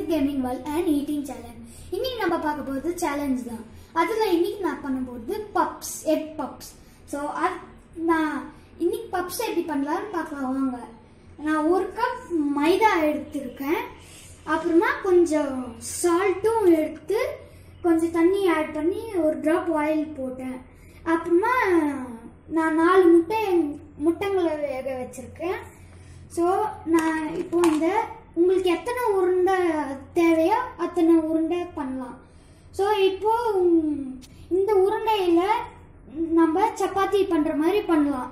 Gaming world and eating challenge இன்னைக்கு நம்ம பார்க்க போகிறது சேலஞ்ச் தான் அதில் இன்னைக்கு நான் பண்ண போகிறது பப்ஸ் எக் பப்ஸ் ஸோ நான் இன்னைக்கு பப்ஸ் எப்படி பண்ணலாம்னு பார்க்கலாம் வாங்க நான் ஒரு கப் மைதா எடுத்திருக்கேன் அப்புறமா கொஞ்சம் சால்ட்டும் எடுத்து கொஞ்சம் தண்ணி ஆட் பண்ணி ஒரு ட்ராப் ஆயில் போட்டேன் அப்புறமா நான் நாலு முட்டை முட்டைங்களை வேக வச்சிருக்கேன் ஸோ நான் இப்போ இந்த உங்களுக்கு எத்தனை உருண்டை தேவையோ அத்தனை உருண்டை பண்ணலாம் ஸோ இப்போ உம், இந்த உருண்டையில் நம்ம சப்பாத்தி பண்ணுற மாதிரி பண்ணலாம்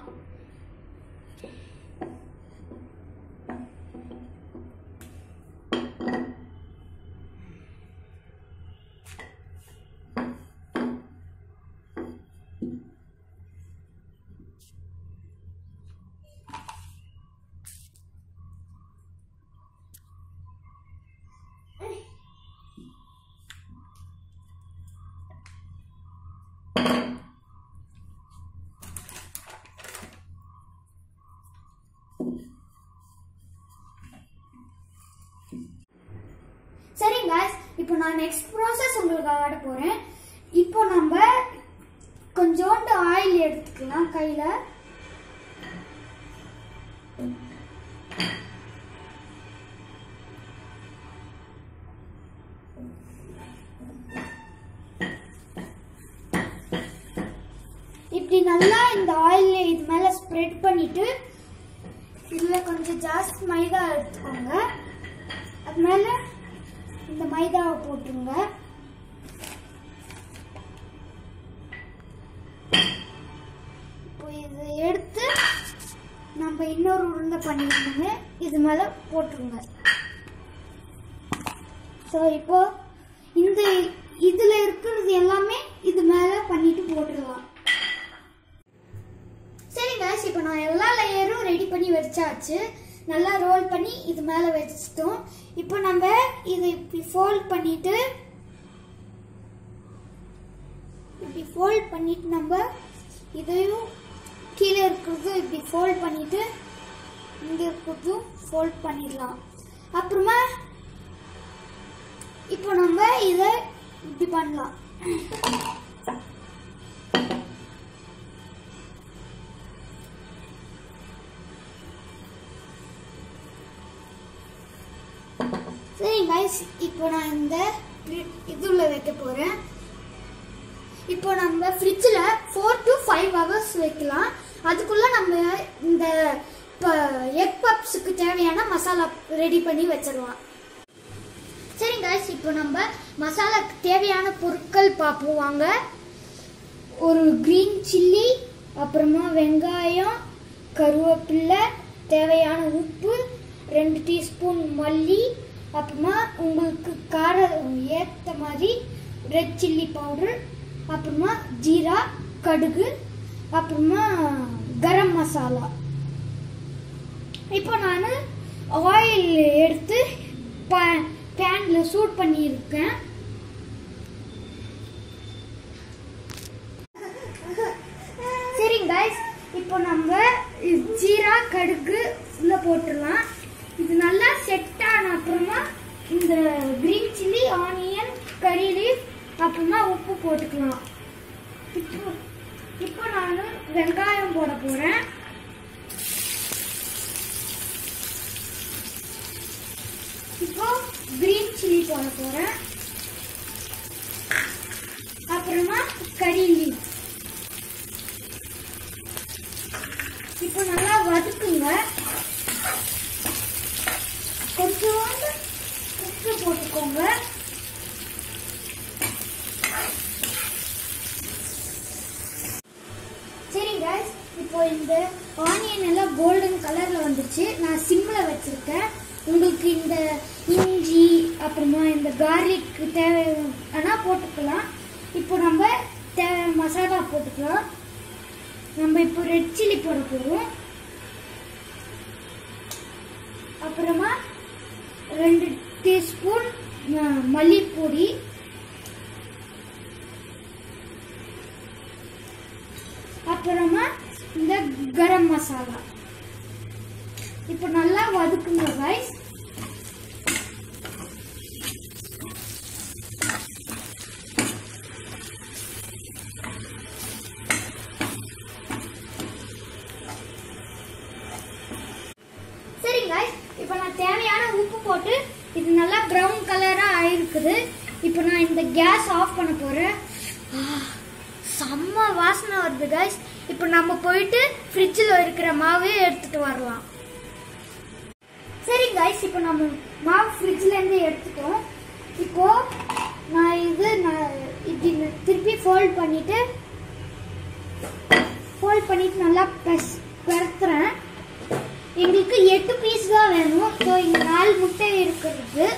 சரி guys இப்போ நான் நெக்ஸ்ட் ப்ராசஸ் உங்களுக்கு ஆட போகிறேன் இப்போ நம்ம கொஞ்சோண்டு ஆயில் எடுத்துக்கலாம் கையில் இப்படி நல்லா இந்த ஆயில் இது மேலே ஸ்ப்ரெட் பண்ணிட்டு இதில் கொஞ்சம் ஜாஸ்தி மைதா எடுத்துக்கோங்க அது மேலே இந்த மைதாவை போட்டுருங்க இப்போ இதை எடுத்து நம்ம இன்னொரு உருண்டை பண்ணிக்கோங்க இது மேலே போட்டுருங்க ஸோ இப்போ இந்த இதில் இருக்கிறது எல்லாமே இது மேலே பண்ணிட்டு போட்டுடலாம் சரி guys இப்போ நான் எல்லா லேயரும் ரெடி பண்ணி வச்சாச்சு நல்லா ரோல் பண்ணி இது மேலே வச்சிட்டோம் இப்போ நம்ம இதை இப்படி ஃபோல்ட் பண்ணிட்டு இப்படி ஃபோல்ட் பண்ணிட்டு நம்ம இதையும் கீழே இருக்கிறது இப்படி ஃபோல்ட் பண்ணிட்டு இங்க இருக்கிறதும் ஃபோல்ட் பண்ணிடலாம் அப்புறமா இப்போ நம்ம இதை இப்படி பண்ணலாம் சரி கைஸ் இப்போ நான் இந்த இதுல வைக்க போறேன் இப்போ நம்ம ஃப்ரிட்ஜில் ஃபோர் டு ஃபைவ் ஹவர்ஸ் வைக்கலாம் அதுக்குள்ள நம்ம இந்த எக் பப்ஸுக்கு தேவையான மசாலா ரெடி பண்ணி வச்சிடலாம் சரி கைஸ் இப்போ நம்ம மசாலாக்கு தேவையான பொருட்கள் பார்ப்போம் வாங்க ஒரு க்ரீன் சில்லி அப்புறமா வெங்காயம் கருவேப்பிலை தேவையான உப்பு ரெண்டு டீஸ்பூன் மல்லி அப்புறமா உங்களுக்கு காரம் ஏற்ற மாதிரி ரெட் சில்லி பவுடர் அப்புறமா ஜீரா கடுகு அப்புறமா கரம் மசாலா இப்போ நான் ஆயில் எடுத்து பேனில் சூட் பண்ணியிருக்கேன் சரி கைஸ் இப்போ நம்ம ஜீரா கடுகு உள்ள போட்டுடலாம் இது நல்லா செட் ஆன அப்புறமா இந்த green chilli onion curry leaf அப்புறமா உப்பு போட்டுக்கலாம் இப்போ இப்போ நான் வெங்காயம் போட போறேன் இப்போ கிரீன் சில்லி போட போறேன் அப்புறமா கறி லீஃப் இப்போ நல்லா வதக்குங்க கொஞ்சோண்டு உப்பு போட்டுக்கோங்க சரி guys இப்போ இந்த ஆனியன் எல்லாம் கோல்டன் கலர்ல வந்துச்சு நான் சிம்ல வச்சிருக்கேன் உங்களுக்கு இந்த இஞ்சி அப்புறமா இந்த கார்லிக் தேவைன்னா போட்டுக்கலாம் இப்போ நம்ம தேவை மசாலா போட்டுக்கலாம் நம்ம இப்போ ரெட் சில்லி போட போறோம் அப்புறமா ரெண்டு டீஸ்பூன் மல்லிப்பொடி அப்புறமா இந்த கரம் மசாலா இப்போ நல்லா வதக்குங்க guys ப்ரௌன் கலராக ஆயிருக்குது இப்போ நான் இந்த கேஸ் ஆஃப் பண்ண போகிறேன் செம்ம வாசனை வருது கைஸ் இப்போ நம்ம போயிட்டு ஃப்ரிட்ஜில் இருக்கிற மாவே எடுத்துட்டு வரலாம் சரி கைஸ் இப்போ நம்ம மாவு ஃப்ரிட்ஜில் இருந்து எடுத்துட்டோம் இப்போ நான் இது நான் இப்படி திருப்பி ஃபோல்ட் பண்ணிட்டு ஃபோல்ட் பண்ணிட்டு நல்லா ப்ரெஸ் பரத்துறேன் எங்களுக்கு எட்டு பீஸ் தான் வேணும் ஸோ இங்கே நாலு முட்டை இருக்கிறது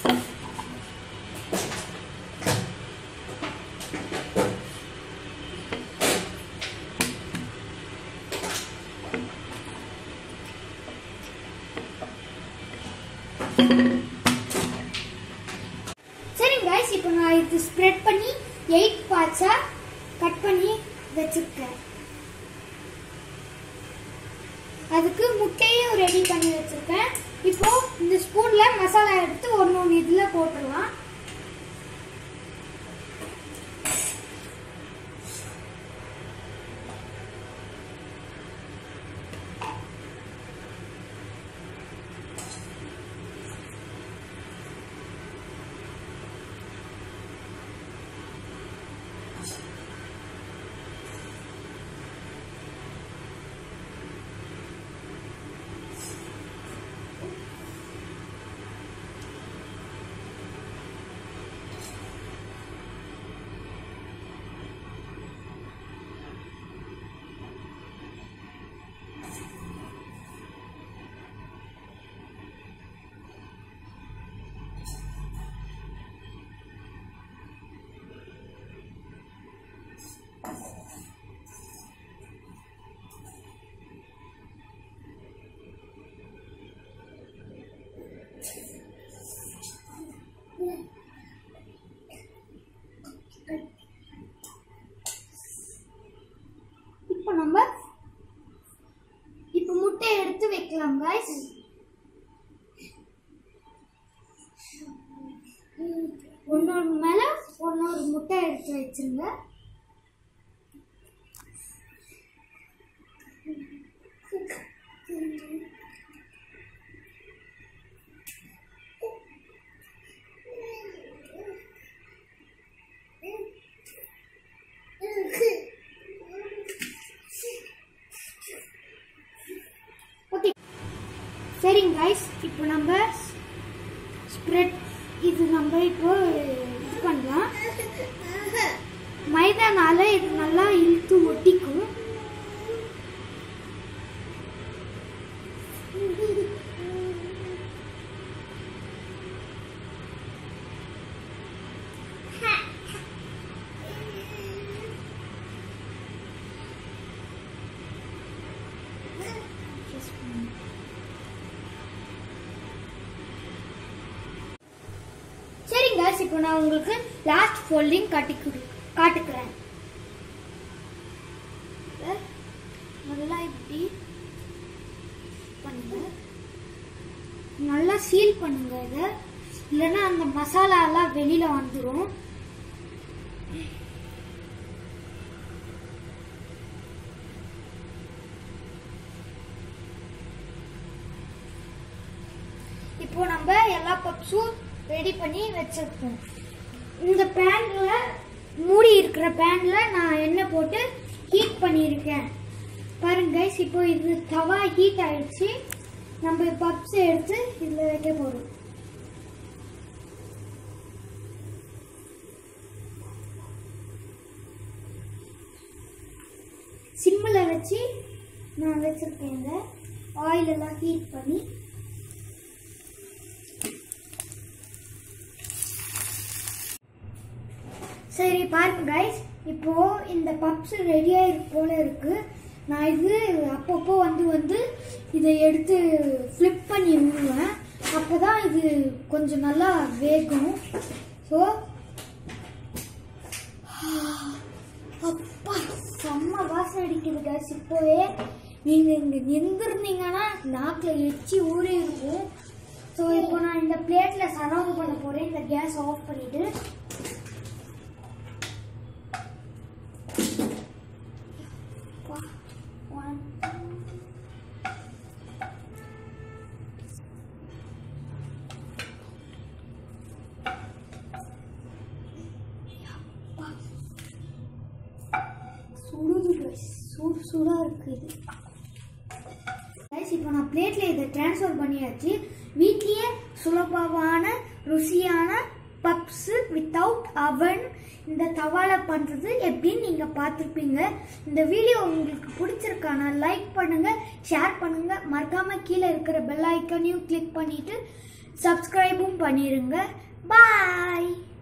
சரி கைஸ் இப்போ நான் இது ஸ்ப்ரெட் பண்ணி எயிட் பார்ட்ஸாக கட் பண்ணி வச்சிருக்கேன் அதுக்கு முட்டையும் ரெடி பண்ணி வச்சிருக்கேன் இப்போ இந்த ஸ்பூன்ல மசாலா எடுத்து ஒன்று ஒன்று இதில் போட்டுடலாம் இப்போ நம்ம இப்போ முட்டை எடுத்து வைக்கலாம் காய்ஸ் ஒன்னொரு மேல ஒன்னொரு முட்டை எடுத்து வச்சிருங்க ஓகே சரிங்க கைஸ் இப்போ நம்ம ஸ்ப்ரெட் இது நம்ம இப்போ இது பண்ணலாம் மைதானால இது நல்லா இழுத்து ஒட்டிக்கும் சரிங்க guys, இப்போ நான் உங்களுக்கு லாஸ்ட் ஃபோல்டிங் காட்டி கொடு- காட்டுக்கிறேன் இத நல்லா இப்படி பண்ணுங்க நல்லா சீல் பண்ணுங்க இதை இல்லைன்னா அந்த மசாலா எல்லாம் வெளியில வந்துடும் இப்போ நம்ம எல்லா பப்ஸும் ரெடி பண்ணி வச்சிருக்கோம் இந்த பேன்ல மூடி இருக்கிற பேன்ல நான் எண்ணெய் போட்டு ஹீட் பண்ணியிருக்கேன் பாருங்க guys, இப்போ இது தவா ஹீட் ஆயிடுச்சு நம்ம பப்ஸ் எடுத்து இதில் வைக்க போறோம் சிம்மில் வச்சு நான் வச்சிருக்கேங்க ஆயில் எல்லாம் ஹீட் பண்ணி சரி பாருங்க கைஸ் இப்போ இந்த பப்ஸ் ரெடியாக இருக்கு போல இருக்கு நான் இது அப்பப்போ வந்து வந்து இதை எடுத்து ஃப்ளிப் பண்ணி விடுவேன் அப்போதான் இது கொஞ்சம் நல்லா வேகும் ஸோ அப்பா செம்ம வாசனை அடிக்குது கைஸ் இப்போவே நீங்கள் இங்கே நின்றுருந்தீங்கன்னா நாக்கில் எச்சி ஊறி இருக்கும் ஸோ இப்போ நான் இந்த பிளேட்டில் சரவுண்ட் பண்ண போகிறேன் இந்த கேஸ் ஆஃப் பண்ணிவிட்டு One. சூடாக இருக்குது கைஸ் இப்போ நான் பிளேட்டில் இதை ட்ரான்ஸ்ஃபர் பண்ணியாச்சு வீட்லேயே சுலபமான ருசியான பப்ஸு வித்தவுட் அவன் இந்த தவால பண்ணுறது எப்படின்னு நீங்கள் பார்த்துருப்பீங்க இந்த வீடியோ உங்களுக்கு பிடிச்சிருக்கானா லைக் பண்ணுங்கள் ஷேர் பண்ணுங்கள் மறக்காமல் கீழே இருக்கிற பெல் ஐக்கனையும் கிளிக் பண்ணிவிட்டு சப்ஸ்கிரைபும் பண்ணிடுங்க பாய்